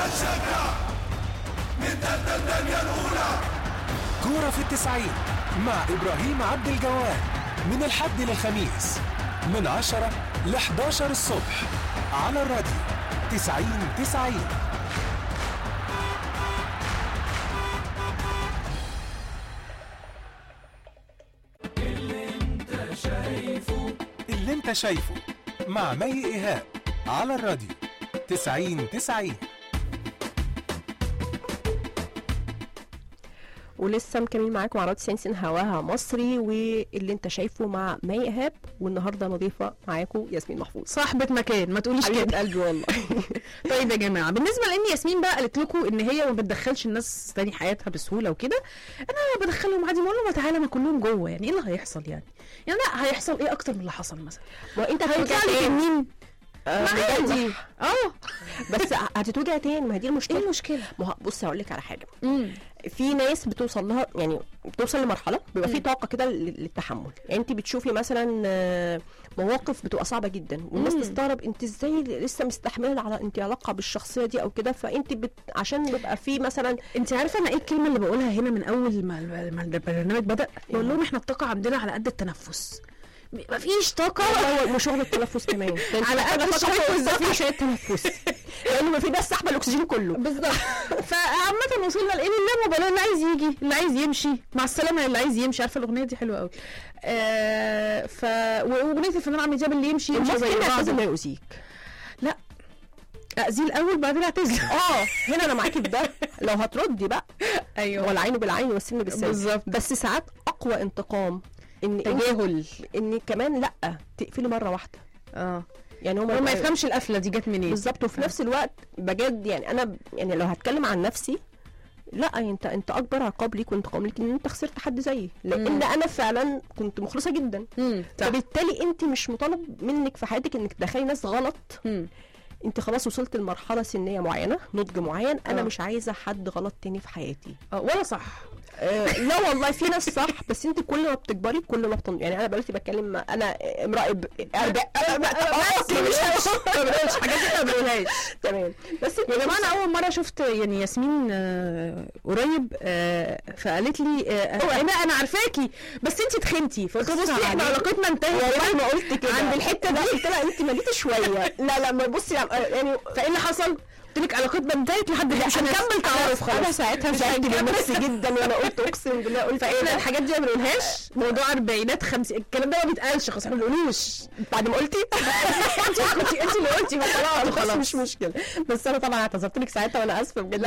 كورة في التسعين مع إبراهيم عبد الجواد من الحد للخميس من 10 ل 11 الصبح على الراديو 90 90 اللي انت شايفه مع مي ايهاب على الراديو 90 90 ولسه مكملين معاكم على 90 سن هواها مصري واللي انت شايفه مع مي ايهاب والنهارده نضيفه معاكم ياسمين محفوظ صاحبة مكان ما تقوليش حبيبه كده قلبي والله طيب يا جماعه بالنسبه لان ياسمين بقى قالت لكم ان هي ما بتدخلش الناس تاني حياتها بسهوله وكده انا بدخلهم عادي بقول لهم تعالى ما كلهم جوه يعني ايه اللي هيحصل يعني يعني لا هيحصل ايه اكتر من اللي حصل مثلا ما انت هيطلع هتوجع لي تاني مين آه، معايا بجد. دي اه بس هتتوجع تاني ما هي دي المشكله ايه المشكله ما هو بص هقول لك على حاجه امم في ناس بتوصل لها يعني بتوصل لمرحله بيبقى في مم. طاقه كده لل- للتحمل يعني انت بتشوفي مثلا آه، مواقف بتبقى صعبه جدا والناس مم. تستغرب انت ازاي لسه مستحمله على انت علاقه بالشخصيه دي او كده فانت بت... عشان بيبقى في مثلا انت عارفه انا ايه الكلمه اللي بقولها هنا من اول ما ما البرنامج بدا بقول لهم احنا الطاقه عندنا على قد التنفس مفيش طاقه هو وشغل التنفس كمان ده انت على محتاجة قد طاقة التنفس فوق ده. عشان التنفس لانه ما في ده سحب الاكسجين كله بالظبط فعامة وصلنا لان لا مبالاة اللي عايز يجي اللي عايز يمشي مع السلامة اللي عايز يمشي عارفة الأغنية دي حلوة قوي آه ف وأغنية الفنان عمرو دياب اللي يمشي يمشي زي المفروض بعض لازم لا يؤذيك لا أذيه الأول بعدين أعتذر اه هنا انا معاكي في ده لو هتردي بقى أيوه والعين بالعين والسن بالسن بالظبط. بس ساعات اقوى انتقام ان تجاهل ان كمان لا تقفلي مره واحده اه يعني هو هو ما يبقى- يفهمش القفلة دي جت منين بالظبط وفي نفس الوقت بجد يعني انا يعني لو هتكلم عن نفسي لا انت انت اكبر عقاب ليك وانتقام ليك ان انت خسرت حد زيي لان مم. انا فعلا كنت مخلصه جدا امم صح فبالتالي انت مش مطالب منك في حياتك انك تدخلي ناس غلط مم. انت خلاص وصلت لمرحله سنيه معينه نضج معين انا آه. مش عايزه حد غلط تاني في حياتي اه ولا صح آه لا والله في ناس صح بس انت كل ما بتكبري كل ما بتن... يعني انا دلوقتي بتكلم مع- انا امراه ب... أربع... بس ما بنقولش حاجات دي ما بنقولهاش تمام بس يا جماعه انا اول مره شفت يعني ياسمين آه، قريب آه، فقالت لي آه، انا انا عارفاكي بس انت تخنتي فقلت لها بصي احنا عليك. علاقتنا انتهت والله ما قلت كده عند الحته دي قلت لها انت مليتي شويه لا لا ما بصي يعني فايه اللي حصل؟ قلت لك علاقتنا انتهت لحد لا، مش أنا- هنكمل تعارف انا خلاص ساعتها مش زعلت من هنكمل. نفسي جدا وانا قلت اقسم بالله قلت ايه فاحنا ده؟ الحاجات دي ما بنقولهاش موضوع اربعينات خمسين الكلام ده ما بيتقالش خلاص احنا ما بنقولوش بعد ما قلتي انت كنتي انت اللي قلتي ما خلاص خلاص خلاص مش مشكله بس انا طبعا اعتذرت لك ساعتها وانا اسفه بجد